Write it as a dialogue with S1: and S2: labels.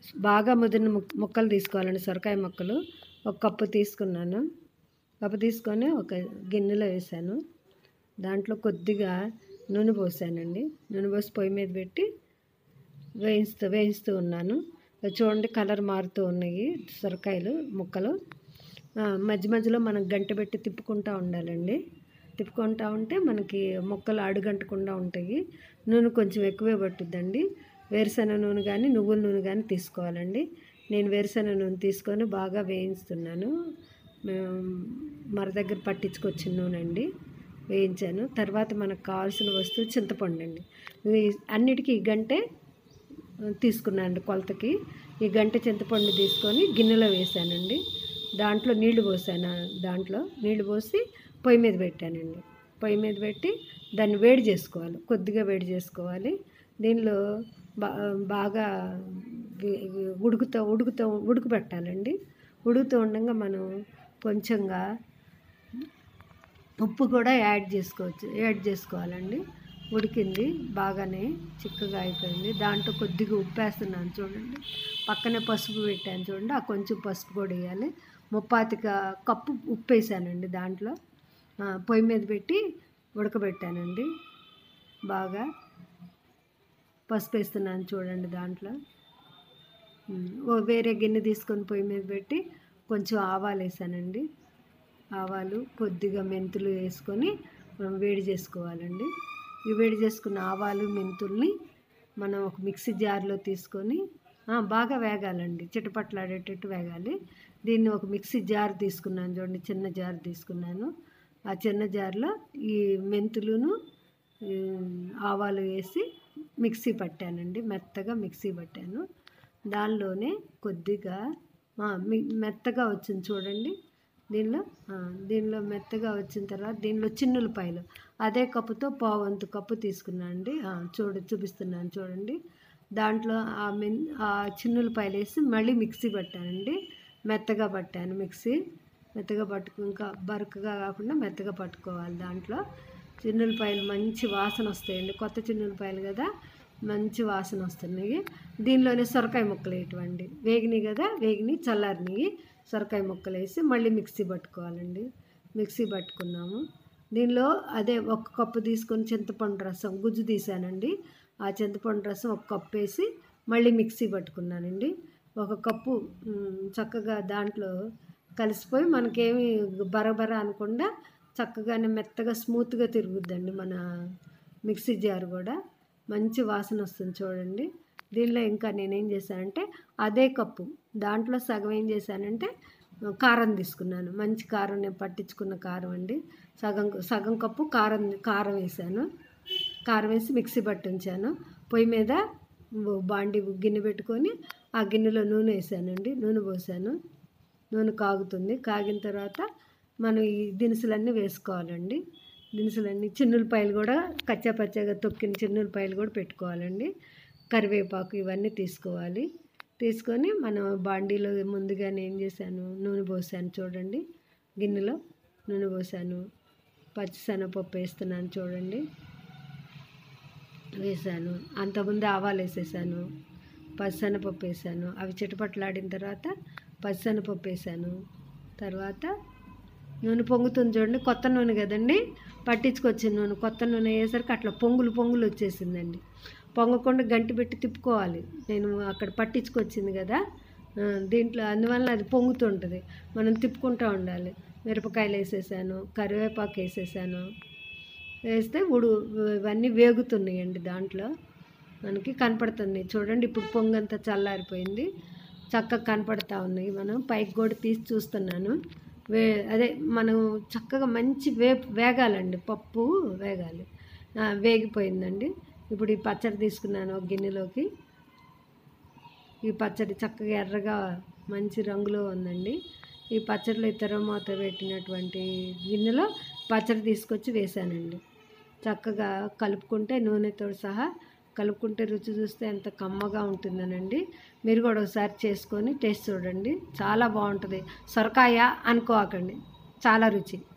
S1: బాగా ముదిరిన ముక్ ముక్కలు తీసుకోవాలండి సొరకాయ ముక్కలు ఒక కప్పు తీసుకున్నాను కప్పు తీసుకొని ఒక గిన్నెలో వేసాను దాంట్లో కొద్దిగా నూనె పోసానండి నూనె పోసి పొయ్యి మీద పెట్టి వేయిస్తూ వేయిస్తూ ఉన్నాను చూడండి కలర్ మారుతూ ఉన్నాయి సొరకాయలు ముక్కలు ఆ, మధ్య మధ్యలో మనం గంట పెట్టి తిప్పుకుంటూ ఉండాలండి తిప్పుకుంటూ ఉంటే మనకి ముక్కలు అడుగంటకుండా ఉంటాయి నూనె కొంచెం ఎక్కువే పట్టుద్దండి వేరుశెనగ నూనె కానీ నువ్వుల నూనె కానీ తీసుకోవాలండి నేను వేరుశెనగ నూనె తీసుకొని బాగా వేయిస్తున్నాను మేము మర దగ్గర పట్టించుకొచ్చిన నూనె అండి వేయించాను తర్వాత మనకు కావాల్సిన వస్తువు చింతపండు అండి ఇది అన్నిటికీ ఈ గంటే తీసుకున్నానండి కొలతకి ఈ గంట చింతపండు తీసుకొని గిన్నెలో వేసానండి దాంట్లో నీళ్లు పోసాను దాంట్లో నీళ్లు పోసి పొయ్యి మీద పెట్టానండి పొయ్యి మీద పెట్టి దాన్ని వేడి చేసుకోవాలి కొద్దిగా వేడి చేసుకోవాలి దీనిలో బా బాగా వి- వి- ఉడుకుతూ ఉడుకుతూ ఉడకబెట్టాలండి ఉడుకుతూ ఉండగా మనం కొంచెంగా ఉప్పు కూడా యాడ్ చేసుకోవచ్చు యాడ్ చేసుకోవాలండి ఉడికింది బాగానే చిక్కగా అయిపోయింది దాంట్లో కొద్దిగా ఉప్పు వేస్తున్నాను చూడండి పక్కనే పసుపు పెట్టాను చూడండి ఆ కొంచెం పసుపు కూడా వేయాలి ముప్పాతిక కప్పు ఉప్పు వేసానండి దాంట్లో ఆ, పొయ్యి మీద పెట్టి ఉడకబెట్టానండి బాగా పసుపు వేస్తున్నాను చూడండి దాంట్లో ఉమ్, ఓ వేరే గిన్నె తీసుకొని పొయ్యి మీద పెట్టి కొంచెం ఆవాలు వేసానండి ఆవాలు కొద్దిగా మెంతులు వేసుకొని మనం వేడి చేసుకోవాలండి ఈ వేడి చేసుకున్న ఆవాలు మెంతుల్ని మనం ఒక మిక్సీ జార్లో తీసుకొని ఆ, బాగా వేగాలండి చిటపట్లాడేటట్టు వేగాలి దీన్ని ఒక మిక్సీ జార్ తీసుకున్నాను చూడండి చిన్న జార్ తీసుకున్నాను ఆ చిన్న జార్లో ఈ మెంతులును ఈ ఆవాలు వేసి మిక్సీ పట్టానండి మెత్తగా మిక్సీ పట్టాను దానిలోనే కొద్దిగా ఆ, మి- మెత్తగా వచ్చింది చూడండి దీనిలో ఆ, దీనిలో మెత్తగా వచ్చిన తర్వాత దీనిలో చిన్నులపాయలు అదే కప్పుతో పావంతు కప్పు తీసుకున్నాను అండి ఆ, చూడ చూపిస్తున్నాను చూడండి దాంట్లో ఆ మిన్ ఆ చిన్నులపాయలు వేసి మళ్ళీ మిక్సీ పట్టానండి మెత్తగా పట్టాను మిక్సీ మెత్తగా పట్టుకు ఇంకా బరకగా కాకుండా మెత్తగా పట్టుకోవాలి దాంట్లో చిన్నులపాయలు మంచి వాసన వస్తాయండి కొత్త చిన్నులపాయలు కదా మంచి వాసన వస్తున్నాయి దీనిలోనే సొరకాయ ముక్కలు వేయటండి వేగినాయి కదా వేగినాయి చల్లారినాయి సొరకాయ ముక్కలు వేసి మళ్ళీ మిక్సీ పట్టుకోవాలండి మిక్సీ పట్టుకున్నాము దీనిలో అదే ఒక కప్పు తీసుకొని చింతపండు రసం గుజ్జు తీసానండి ఆ చింతపండు రసం ఒక కప్పు వేసి మళ్ళీ మిక్సీ పట్టుకున్నానండి ఒక కప్పు మ్, చక్కగా దాంట్లో కలిసిపోయి మనకేమి బరబర అనకుండా చక్కగానే మెత్తగా స్మూత్గా తిరుగుద్దండి మన మిక్సీ జార్ కూడా మంచి వాసన వస్తుంది చూడండి దీనిలో ఇంకా నేనేం చేశానంటే అదే కప్పు దాంట్లో సగం ఏం చేశానంటే ఆ, కారం తీసుకున్నాను మంచి కారం నేను పట్టించుకున్న కారం అండి సగం సగం కప్పు కారం కారం వేసాను కారం వేసి మిక్సీ పట్టి ఉంచాను పొయ్యి మీద బాండి గిన్నె పెట్టుకొని ఆ గిన్నెలో నూనె వేసానండి నూనె పోసాను నూనె కాగుతుంది కాగిన తర్వాత మనం ఈ దినుసులన్నీ వేసుకోవాలండి దినుసులన్నీ చిన్నులపాయలు కూడా కచ్చా పచ్చగా తొక్కిన చిన్నులపాయలు కూడా పెట్టుకోవాలండి కరివేపాకు ఇవన్నీ తీసుకోవాలి తీసుకొని మనం బాండీలో ముందుగానే ఏం చేశాను నూనె పోసాను చూడండి గిన్నెలో నూనె పోసాను పచ్చిశనగపప్పు వేస్తున్నాను చూడండి వేసాను అంతకుముందు ఆవాలు వేసేసాను పచ్చిశనగపప్పు వేసాను అవి చిటపట్లాడిన తర్వాత పచ్చిశనగపప్పు వేసాను తర్వాత నూనె పొంగుతుంది చూడండి కొత్త నూనె కదండి పట్టించుకొచ్చిన నూనె కొత్త నూనె వేసరికి అట్లా పొంగులు పొంగులు వచ్చేసిందండి పొంగకుండా గంటి పెట్టి తిప్పుకోవాలి నేను అక్కడ పట్టించుకొచ్చింది కదా ఆ, దీంట్లో అందువల్ల అది పొంగుతుంటుంది మనం తిప్పుకుంటూ ఉండాలి మిరపకాయలు వేసేసాను కరివేపాకు వేసేసాను వేస్తే ఉడు ఇవన్నీ వేగుతున్నాయండి దాంట్లో మనకి కనపడుతుంది చూడండి ఇప్పుడు పొంగంతా చల్లారిపోయింది చక్కగా కనపడతా ఉన్నాయి మనం పైకి కూడా తీసి చూస్తున్నాను వే అదే మనం చక్కగా మంచి వే వేగాలండి పప్పు వేగాలి ఆ, వేగిపోయిందండి ఇప్పుడు ఈ పచ్చడి తీసుకున్నాను ఒక గిన్నెలోకి ఈ పచ్చడి చక్కగా ఎర్రగా మంచి రంగులో ఉందండి ఈ పచ్చడిలో ఇతర మూత పెట్టినటువంటి గిన్నెలో పచ్చడి తీసుకొచ్చి వేసానండి చక్కగా కలుపుకుంటే నూనెతో సహా కలుపుకుంటే రుచి చూస్తే ఎంత కమ్మగా ఉంటుందనండి మీరు కూడా ఒకసారి చేసుకొని టేస్ట్ చూడండి చాలా బాగుంటుంది సొరకాయ అనుకోకండి చాలా రుచి